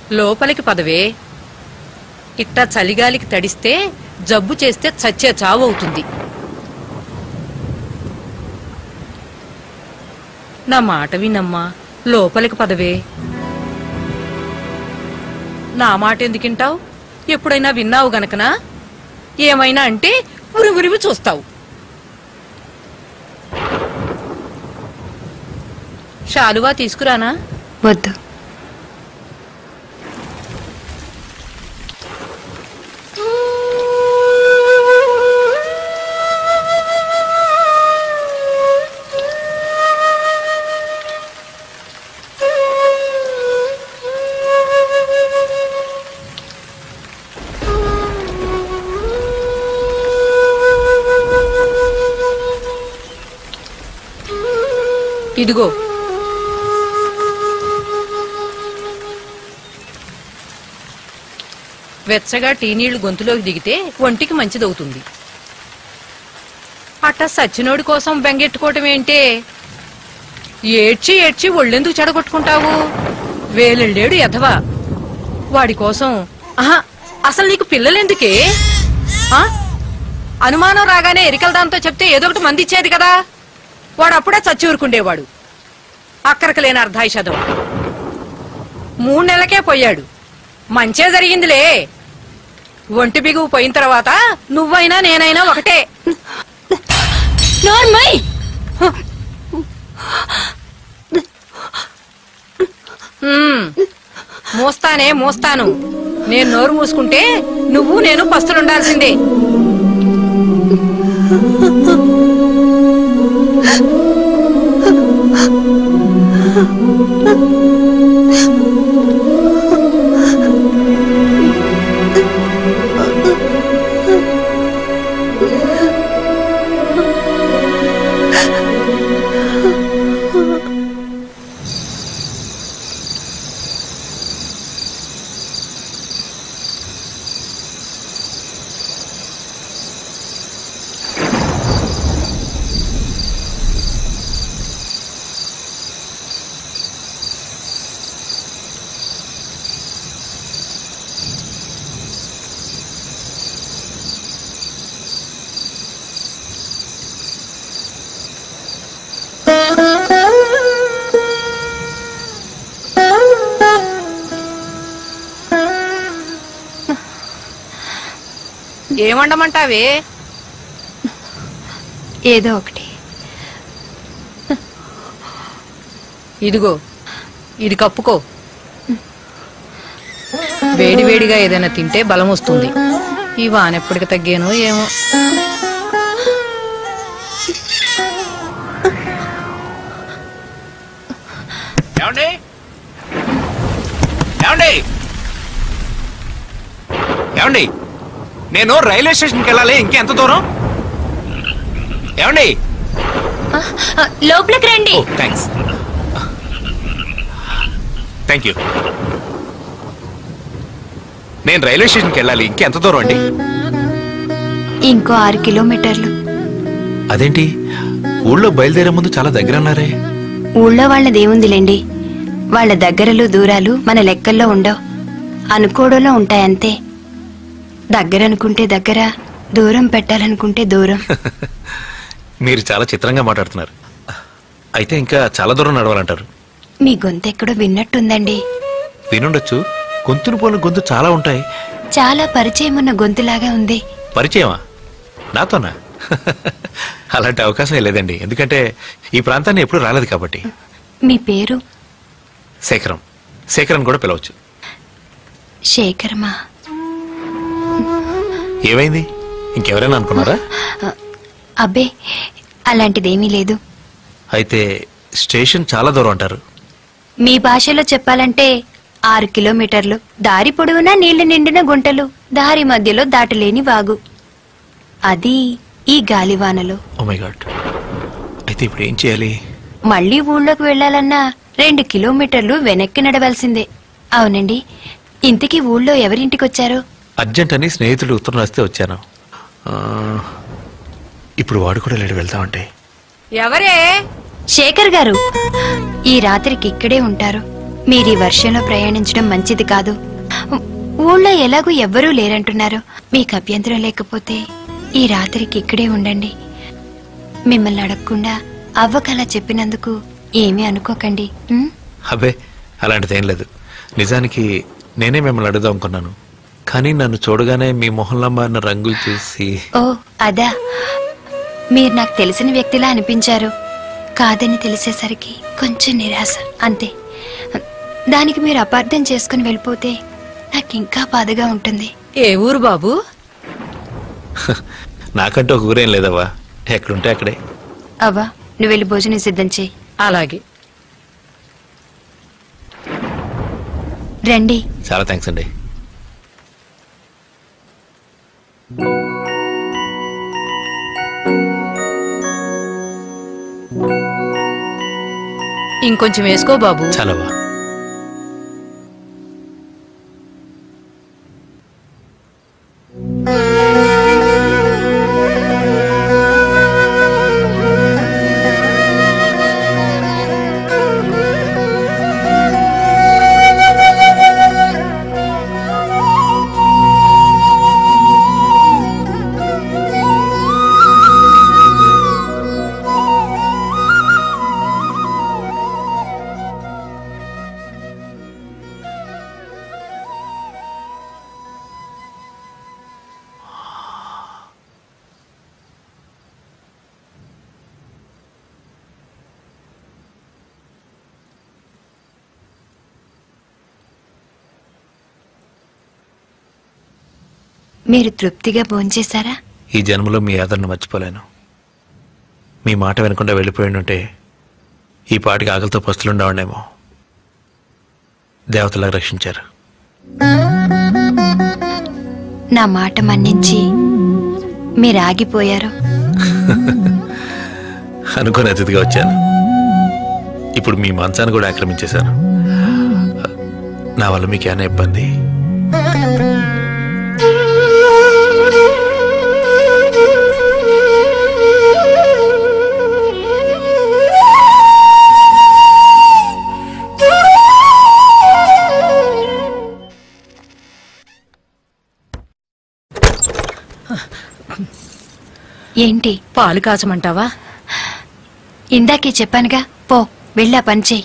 లోపలికి పదవే ఇట్టా చలిగాలికి తడిస్తే జబ్బు చేస్తే చచ్చే చావు అవుతుంది నా మాట వినమ్మా లోపలికి పదవే నా మాట ఎందుకింటావు ఎప్పుడైనా విన్నావు గనకనా ఏమైనా అంటే ఉరి ఉరివి చూస్తావు శాలువా తీసుకురానా వద్దు ఇదిగో వెచ్చగా టీ నీళ్లు గొంతులోకి దిగితే ఒంటికి మంచిదవుతుంది అట్ట సచ్చినోడి కోసం బెంగెట్టుకోవటం ఏంటే ఏడ్చి ఏడ్చి ఒళ్ళెందుకు చెడగొట్టుకుంటావు వేలెళ్ళేడు ఎధవా వాడి కోసం ఆహా అసలు నీకు పిల్లలెందుకే ఆ? అనుమానం రాగానే ఎరికల దాంతో చెప్తే ఏదో ఒకటి మంది ఇచ్చేది కదా వాడు అప్పుడే చచ్చి ఊరుకుండేవాడు అక్కడికి లేని అర్ధాయిషదం మూడు నెలలకే పోయాడు మంచే జరిగిందిలే ఒంటి బిగువు పోయిన తర్వాత నువ్వైనా నేనైనా ఒకటే నోర్మై హ్మ్. మూస్తానే మూస్తాను నేను నోరు మూసుకుంటే నువ్వు నేను పస్తులుండాల్సిందే ఏమండమంటావే ఏదో ఒకటి ఇదిగో ఇది కప్పుకో వేడి వేడిగా ఏదైనా తింటే బలం వస్తుంది ఈ వానెప్పటికి తగ్గానో ఏమో ఏమండి ఏమండి ఏమండి నేను రైల్వే స్టేషన్కి వెళ్ళాలి ఇంకెంత దూరం ఏమండి లోపలికి రండి ఓ థ్యాంక్స్ థ్యాంక్ యూ నేను రైల్వే స్టేషన్కి వెళ్ళాలి ఇంకెంత దూరం అండి ఇంకో ఆరు కిలోమీటర్లు అదేంటి ఊళ్ళో బయలుదేరే ముందు చాలా దగ్గర ఉన్నారే ఊళ్ళో వాళ్ళదేముందిలేండి వాళ్ళ దగ్గరలు దూరాలు మన లెక్కల్లో ఉండవు అనుకోవడంలో ఉంటాయంతే దగ్గర అనుకుంటే దగ్గర దూరం పెట్టాలనుకుంటే దూరం మీరు చాలా చిత్రంగా మాట్లాడుతున్నారు అయితే ఇంకా చాలా దూరం నడవాలంటారు మీ గొంతెక్కడో విన్నట్టుందండి వినుండొచ్చు గొంతును పోలిన గొంతు చాలా ఉంటాయి చాలా పరిచయం ఉన్న గొంతులాగా ఉంది పరిచయమా నాతోనా అలాంటి అవకాశం లేదండి ఎందుకంటే ఈ ప్రాంతాన్ని ఎప్పుడు రాలేదు కాబట్టి మీ పేరు శేఖరం శేఖరం కూడా పిలవచ్చు శేఖరమా ఏమైంది ఇంకెవరైనా అనుకున్నారా అబ్బే అలాంటిదేమీ లేదు అయితే స్టేషన్ చాలా దూరం అంటారు మీ భాషలో చెప్పాలంటే ఆరు కిలోమీటర్లు దారి పొడవునా నీళ్లు నిండిన గుంటలు దారి మధ్యలో దాటలేని వాగు అది ఈ గాలివానలో ఓ మై గాడ్ అయితే ఇప్పుడు ఏం చేయాలి మళ్ళీ ఊళ్ళోకి వెళ్ళాలన్నా రెండు కిలోమీటర్లు వెనక్కి నడవాల్సిందే అవునండి ఇంతకీ ఊళ్ళో ఎవరింటికొచ్చారు అర్జెంట్ అని స్నేహితుడు ఉత్తరం రాస్తే వచ్చాను ఆ, ఇప్పుడు వాడు కూడా లేడు వెళ్తామంటే ఎవరే శేఖర్ గారు ఈ రాత్రికి ఇక్కడే ఉంటారు మీరు ఈ వర్షంలో ప్రయాణించడం మంచిది కాదు ఊళ్ళో ఎలాగూ ఎవ్వరూ లేరంటున్నారు మీకు అభ్యంతరం లేకపోతే ఈ రాత్రికి ఇక్కడే ఉండండి మిమ్మల్ని అడగకుండా అవ్వకలా చెప్పినందుకు ఏమీ అనుకోకండి ఉం? అబ్బే అలాంటిదేం లేదు నిజానికి నేనే మిమ్మల్ని అడుగుదాం అనుకున్నాను కానీ నన్ను చూడగానే మీ మొహంలో మారిన రంగులు చూసి ఓ అదా మీరు నాకు తెలిసిన వ్యక్తిలా అనిపించారు కాదని తెలిసేసరికి కొంచెం నిరాశ అంతే దానికి మీరు అపార్థం చేసుకుని వెళ్ళిపోతే నాకు ఇంకా బాధగా ఉంటుంది ఏ ఊరు బాబు నాకంటూ ఒక ఊరేం లేదవ్వా ఎక్కడుంటే అక్కడే అవ్వా నువ్వు వెళ్ళి భోజనం సిద్ధం చేయి అలాగే రండి చాలా థ్యాంక్స్ అండి ఇంకొంచెం వేసుకో బాబు చాలవ్వా మీరు తృప్తిగా భోంచేశారా ఈ జన్మలో మీ ఆదరణ మర్చిపోలేను మీ మాట వినకుండా వెళ్ళిపోయి ఉంటే ఈ పాటికి ఆకలితో పస్తులుండేవాడేమో దేవతలా రక్షించారు నా మాట మన్నించి మీరు ఆగిపోయారు అనుకుని అతిథిగా వచ్చాను ఇప్పుడు మీ మంచాన్ని కూడా ఆక్రమించేశాను నా వల్ల మీకు ఏమైనా ఇబ్బంది ఏంటి పాలు కాచమంటావా ఇందాకే చెప్పానుగా పో వెళ్ళా పని చేయి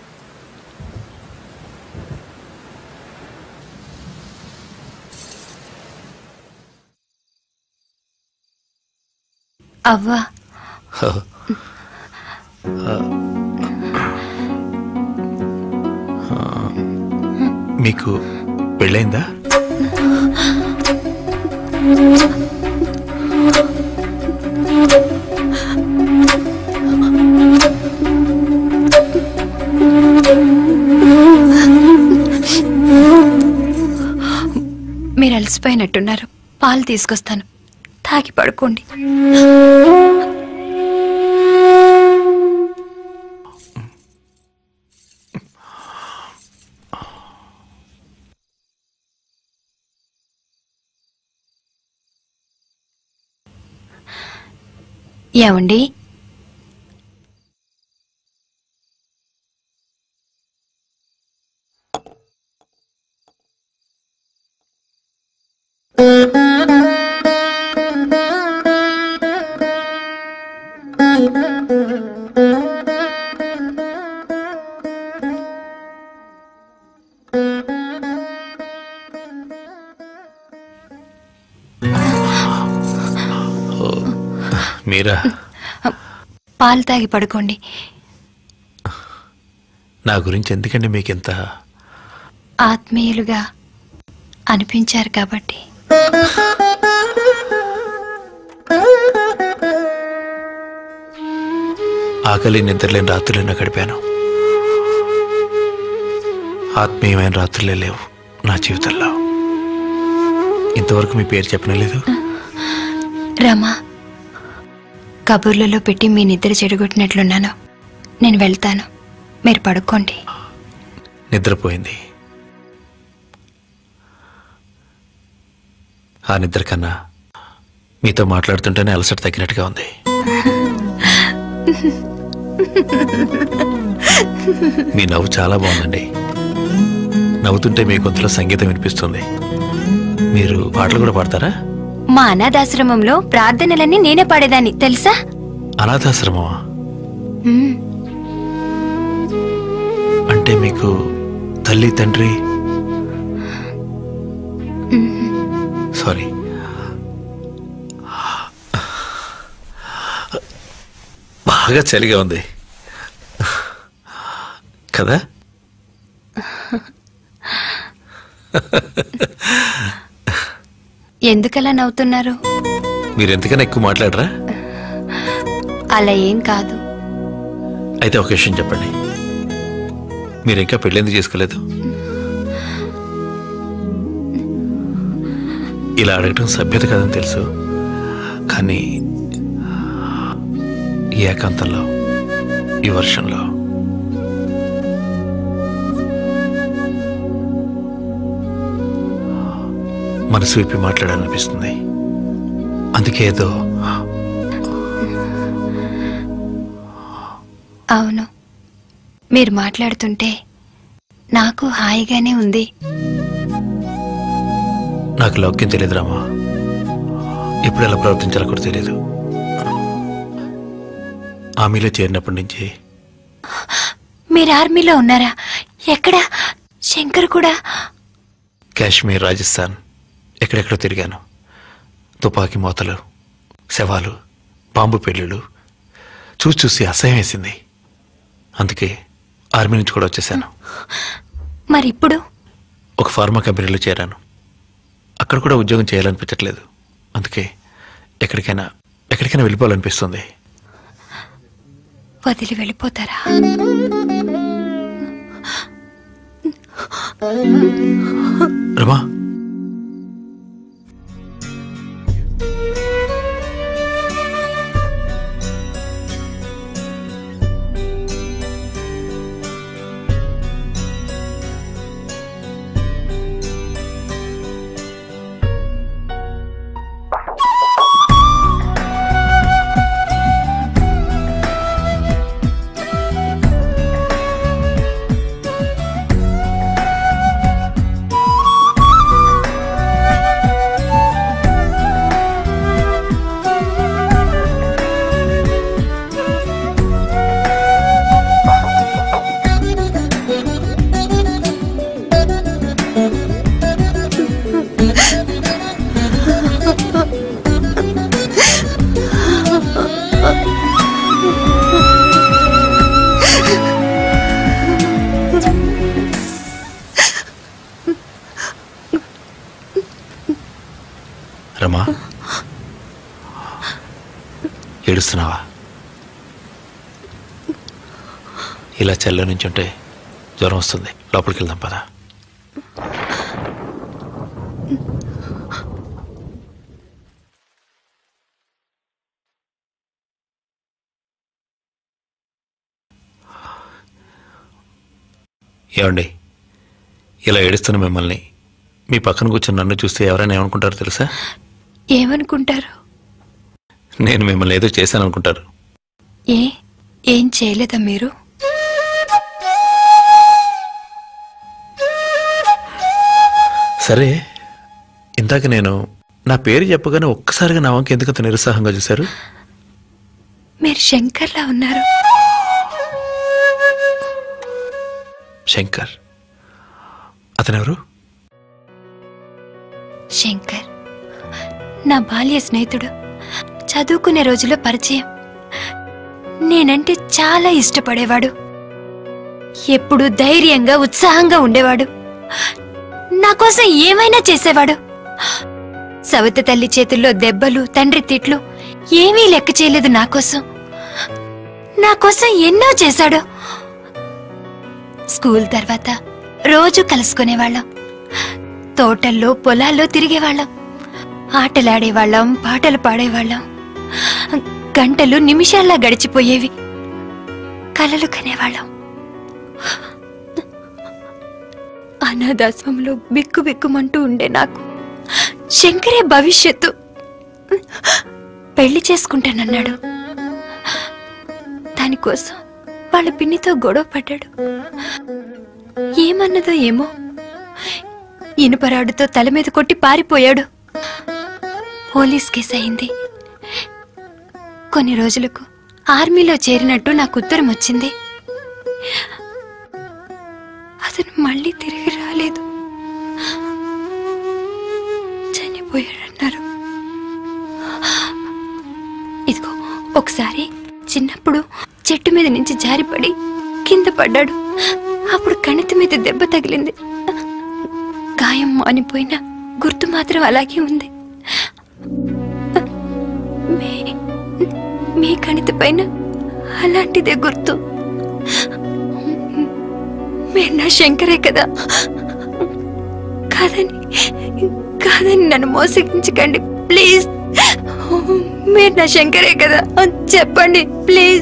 అవ్వా మీకు పెళ్ళైందా మీరు అలసిపోయినట్టున్నారు పాలు తీసుకొస్తాను తాగి పడుకోండి ఏమండి మీరా పాలు తాగి పడుకోండి నా గురించి ఎందుకండి మీకు ఇంత ఆత్మీయులుగా అనిపించారు కాబట్టి ఆకలి నిద్రలేని రాత్రులైనా గడిపాను ఆత్మీయమైన రాత్రులే లేవు నా జీవితంలో ఇంతవరకు మీ పేరు చెప్పనలేదు రమా కబుర్లలో పెట్టి మీ నిద్ర చెడగొట్టినట్లున్నాను నేను వెళ్తాను మీరు పడుకోండి నిద్రపోయింది ఆ నిద్ర కన్నా మీతో మాట్లాడుతుంటేనే అలసట తగ్గినట్టుగా ఉంది మీ నవ్వు చాలా బాగుందండి నవ్వుతుంటే మీ గొంతులో సంగీతం వినిపిస్తుంది మీరు పాటలు కూడా పాడతారా మా అనాథాశ్రమంలో ప్రార్థనలన్నీ నేనే పాడేదాన్ని తెలుసా అనాథాశ్రమమా మ్మ్. అంటే మీకు తల్లి తండ్రి సారీ బాగా చలిగా ఉంది కదా ఎందుకలా నవ్వుతున్నారు మీరు ఎంతకన్నా ఎక్కువ మాట్లాడరా అలా ఏం కాదు అయితే ఒక విషయం చెప్పండి మీరు ఇంకా పెళ్ళి ఎందుకు చేసుకోలేదు ఇలా అడగటం సభ్యత కాదని తెలుసు కానీ ఈ ఏకాంతంలో ఈ వర్షంలో మనసు విప్పి మాట్లాడాలనిపిస్తుంది అందుకే ఏదో అవును మీరు మాట్లాడుతుంటే నాకు హాయిగానే ఉంది నాకు లౌక్యం తెలియదు రామా ఎప్పుడు ఎలా ప్రవర్తించాలో కూడా తెలియదు ఆమెలో చేరినప్పటి నుంచి మీరు ఆర్మీలో ఉన్నారా ఎక్కడా శంకర్ కూడా కాశ్మీర్ రాజస్థాన్ ఎక్కడెక్కడో తిరిగాను తుపాకీ మోతలు శవాలు బాంబు పెళ్ళిళ్ళు చూసి చూసి అసహ్యం వేసింది అందుకే ఆర్మీ నుంచి కూడా వచ్చేసాను మరి ఇప్పుడు ఒక ఫార్మా కంపెనీలో చేరాను అక్కడ కూడా ఉద్యోగం చేయాలనిపించట్లేదు అందుకే ఎక్కడికైనా ఎక్కడికైనా వెళ్ళిపోవాలనిపిస్తుంది వదిలి వెళ్ళిపోతారా రమా రమా ఏడుస్తున్నావా ఇలా చల్ల నుంచి ఉంటే జ్వరం వస్తుంది లోపలికి వెళ్దాం పదా ఏమండి ఇలా ఏడుస్తున్న మిమ్మల్ని మీ పక్కన కూర్చొని నన్ను చూస్తే ఎవరైనా ఏమనుకుంటారో తెలుసా ఏమనుకుంటారు నేను మిమ్మల్ని ఏదో చేశాను అనుకుంటారు ఏ ఏం చేయలేదా మీరు సరే ఇందాక నేను నా పేరు చెప్పగానే ఒక్కసారిగా నా వంక ఎందుకంత నిరుత్సాహంగా చూశారు మీరు శంకర్లా ఉన్నారు శంకర్ అతనెవరు శంకర్ నా బాల్య స్నేహితుడు చదువుకునే రోజుల్లో పరిచయం నేనంటే చాలా ఇష్టపడేవాడు ఎప్పుడు ధైర్యంగా ఉత్సాహంగా ఉండేవాడు నా కోసం ఏమైనా చేసేవాడు సవిత తల్లి చేతుల్లో దెబ్బలు తండ్రి తిట్లు ఏమీ లెక్క చేయలేదు నా కోసం నా కోసం ఎన్నో చేశాడు స్కూల్ తర్వాత రోజు కలుసుకునేవాళ్ళం తోటల్లో పొలాల్లో తిరిగేవాళ్ళం ఆటలాడేవాళ్ళం పాటలు పాడేవాళ్ళం గంటలు నిమిషాల్లా గడిచిపోయేవి కలలు కనేవాళ్ళం అనాథాశ్రమంలో బిక్కు బిక్కుమంటూ ఉండే నాకు శంకరే భవిష్యత్తు పెళ్లి చేసుకుంటానన్నాడు దానికోసం వాళ్ళ పిన్నితో గొడవ పడ్డాడు ఏమన్నదో ఏమో ఇనుపరాడుతో తల మీద కొట్టి పారిపోయాడు పోలీస్ కేసు అయింది కొన్ని రోజులకు ఆర్మీలో చేరినట్టు నాకు ఉత్తరం వచ్చింది అతను మళ్ళీ తిరిగి రాలేదు చనిపోయాడన్నారు ఇదిగో ఒకసారి చిన్నప్పుడు చెట్టు మీద నుంచి జారిపడి కింద పడ్డాడు అప్పుడు కణితి మీద దెబ్బ తగిలింది గాయం మానిపోయిన గుర్తు మాత్రం అలాగే ఉంది మీ మీ కణితి పైన అలాంటిదే గుర్తు మీరు నా శంకరే కదా కాదని కాదని నన్ను మోసగించకండి ప్లీజ్ మీరు నా శంకరే కదా చెప్పండి ప్లీజ్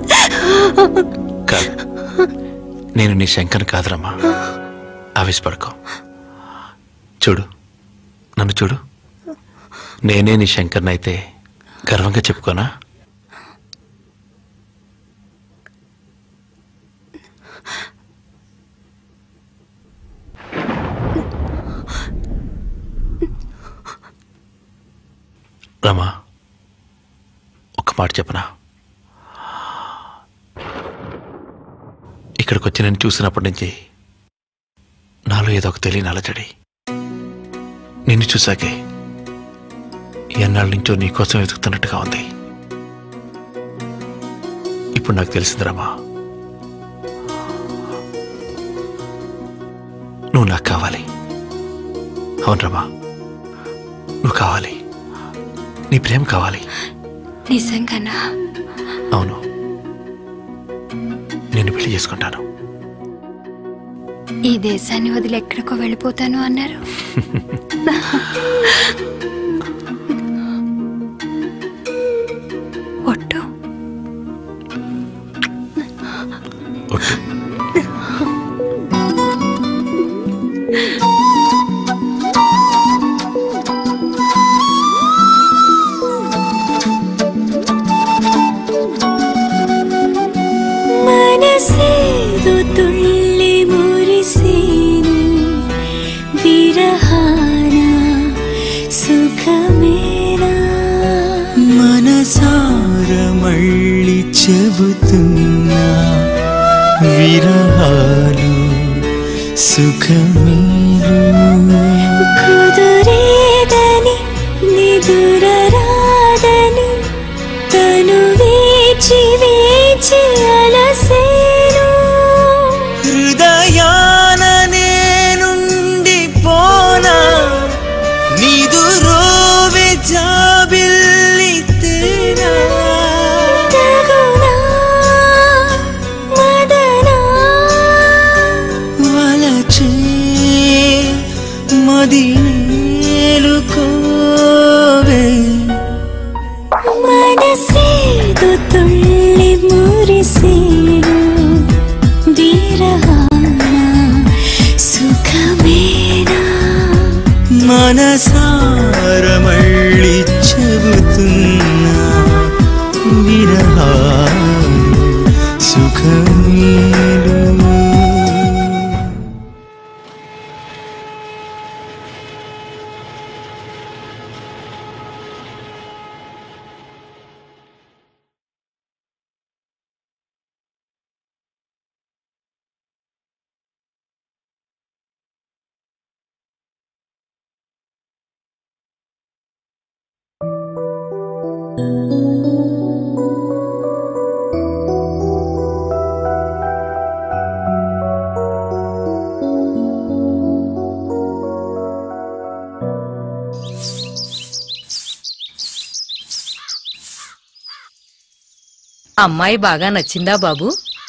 కాదు నేను నీ శంకర్ కాదురమ్మా ఆవేశపడుకో చూడు నన్ను చూడు నేనే నీ శంకర్నైతే గర్వంగా చెప్పుకోనా రమా ఒక్క మాట చెప్పనా ఇక్కడికి వచ్చి నేను చూసినప్పటి నుంచి నాలో ఏదో ఒక తెలియని అలజడి నిన్ను చూశాకే ఎన్నాళ్ళ నుంచో నీ కోసం వెతుకుతున్నట్టుగా ఉంది ఇప్పుడు నాకు తెలిసింది రమా నువ్వు నాకు కావాలి అవును రమా నువ్వు కావాలి నీ ప్రేమ కావాలి నిజంగానా అవును నేను పెళ్లి చేసుకుంటాను ఈ దేశాన్ని వదిలి ఎక్కడికో వెళ్ళిపోతాను అన్నారు ఒట్టు ఒట్టు മനസ്സേതു തുള്ളി മുരിസേനു വിരഹാന സുഖമേనా మనసార మళ్ళీ చెబుతున్నా విరహాలు సుఖమేలు కుదురేదని నిదురరాదని తను వేచి వేచి అలసేను హృదయాన నేనుండి పోనా నిదురోవె జాబిల్లి తేనా తగునా మదనా వలచే మదినేలుకోవే മനസ്സേതു തുള്ളി മുരിസേനു വിരഹാന സുഖമേనా మనసార మళ్ళీ చెబుతున్నా విరహాలు సుఖమేలు అమ్మాయి బాగా నచ్చిందా బాబు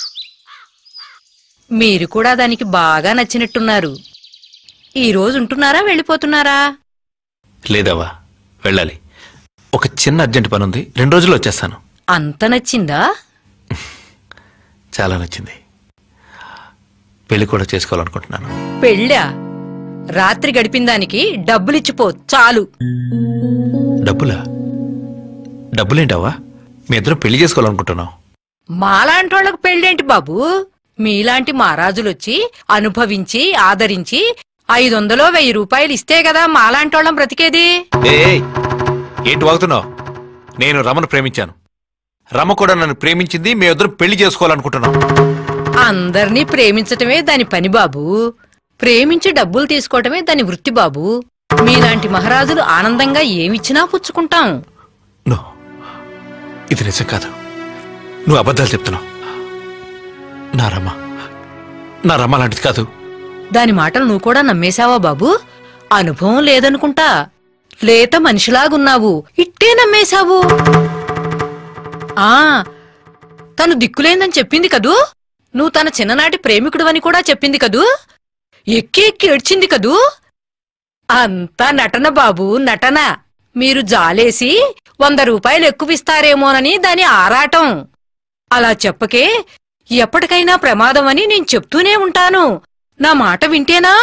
మీరు కూడా దానికి బాగా నచ్చినట్టున్నారు ఈ రోజు ఉంటున్నారా వెళ్ళిపోతున్నారా లేదవ్వా వెళ్ళాలి ఒక చిన్న అర్జెంట్ పని ఉంది రెండు రోజుల్లో వచ్చేస్తాను అంత నచ్చిందా చాలా నచ్చింది పెళ్లి కూడా చేసుకోవాలనుకుంటున్నాను పెళ్ళా రాత్రి గడిపిన దానికి డబ్బులిచ్చిపో చాలు డబ్బులా డబ్బులేంటవ్వా మీ ఇద్దరం పెళ్లి చేసుకోవాలనుకుంటున్నాం మాలాంటోళ్లకు పెళ్ళేంటి బాబు మీలాంటి మహారాజులొచ్చి అనుభవించి ఆదరించి ఐదు వందలో వెయ్యి రూపాయలు ఇస్తే కదా మాలాంటోళ్ళం బ్రతికేది ఏయ్ ఏంటి వాగుతున్నావు నేను రమను ప్రేమించాను రమ కూడా నన్ను ప్రేమించింది మేమిద్దరం పెళ్లి చేసుకోవాలనుకుంటున్నాం అందర్నీ ప్రేమించటమే దాని పని బాబు ప్రేమించి డబ్బులు తీసుకోవటమే దాని వృత్తి బాబు మీలాంటి మహారాజులు ఆనందంగా ఏమిచ్చినా పుచ్చుకుంటాం నో ఇది నిజం కాదు నువ్వు అబద్ధాలు చెప్తున్నావు నా రమ నా రమ లాంటిది కాదు దాని మాటలు నువ్వు కూడా నమ్మేశావా బాబు అనుభవం లేదనుకుంటా లేత మనిషిలాగున్నావు ఇట్టే నమ్మేశావు ఆ తను దిక్కులేందని చెప్పింది కదూ నువ్వు తన చిన్ననాటి ప్రేమికుడువని కూడా చెప్పింది కదూ ఎక్కి ఎక్కి ఏడ్చింది కదూ అంతా నటన బాబు నటన మీరు జాలేసి వంద రూపాయలు ఎక్కువిస్తారేమోనని దాని ఆరాటం అలా చెప్పకే ఎప్పటికైనా ప్రమాదం అని నేను చెప్తూనే ఉంటాను నా మాట వింటేనా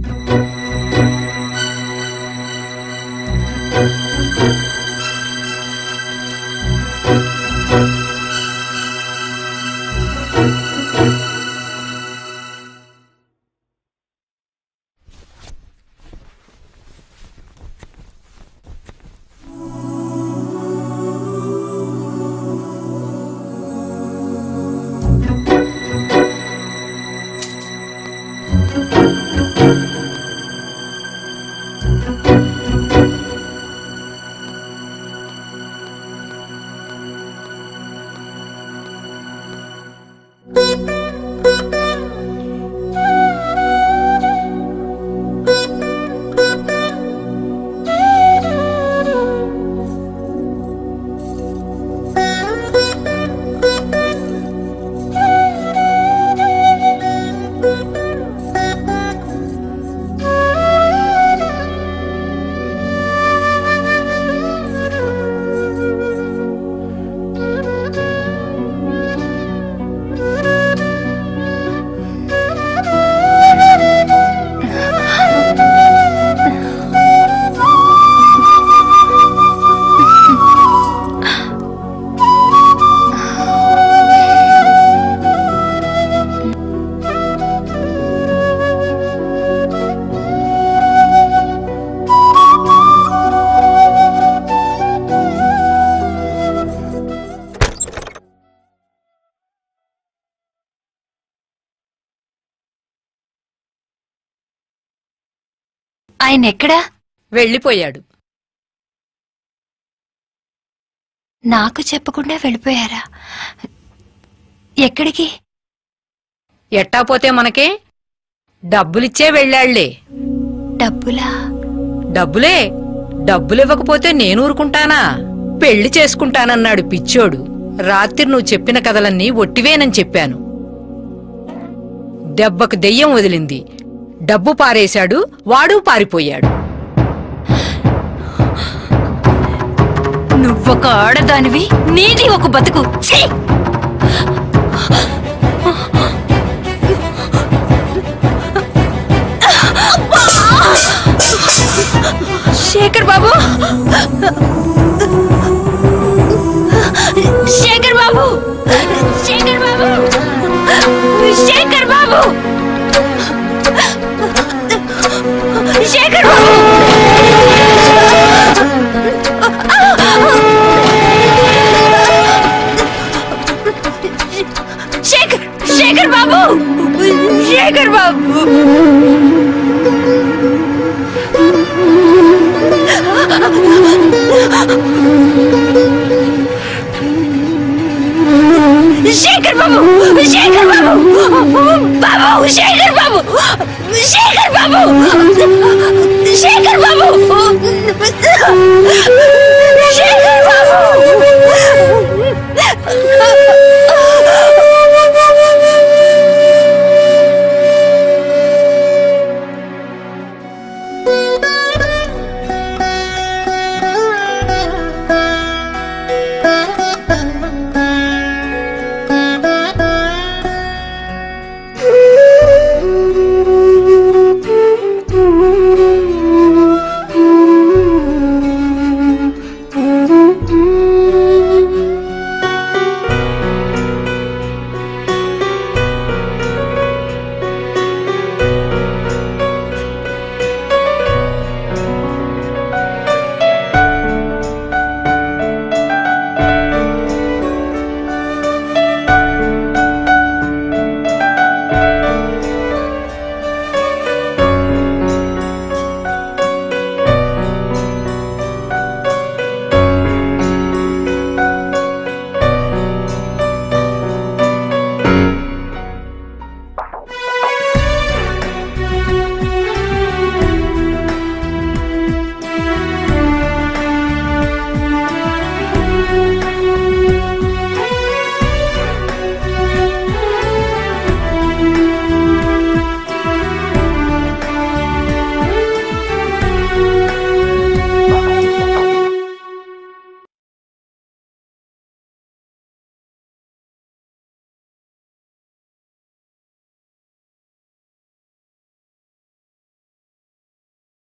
ఆయన ఎక్కడా వెళ్ళిపోయాడు నాకు చెప్పకుండా వెళ్ళిపోయారా ఎక్కడికి ఎట్టా పోతే మనకే డబ్బులిచ్చే వెళ్ళాళ్లే డబ్బులా డబ్బులే డబ్బులివ్వకపోతే నేను ఊరుకుంటానా పెళ్లి చేసుకుంటానన్నాడు పిచ్చోడు రాత్రి నువ్వు చెప్పిన కథలన్నీ ఒట్టివేనని చెప్పాను దెబ్బకు దెయ్యం వదిలింది డబ్బు పారేశాడు వాడు పారిపోయాడు నువ్వొక ఆడదానివి నీది ఒక బతుకు ఛీ! శేఖర్ బాబు శేఖర్ బాబు శేఖర్ బాబు శేఖర్ బాబు శేఖర్ బాబు శేఖర్ శేఖర్ బాబు శేఖర్ బాబు శేఖర్ బాబు శేఖర్ బాబు బాబు శేఖర్ బాబు శేఖర్ బాబు శేఖర్ బాబు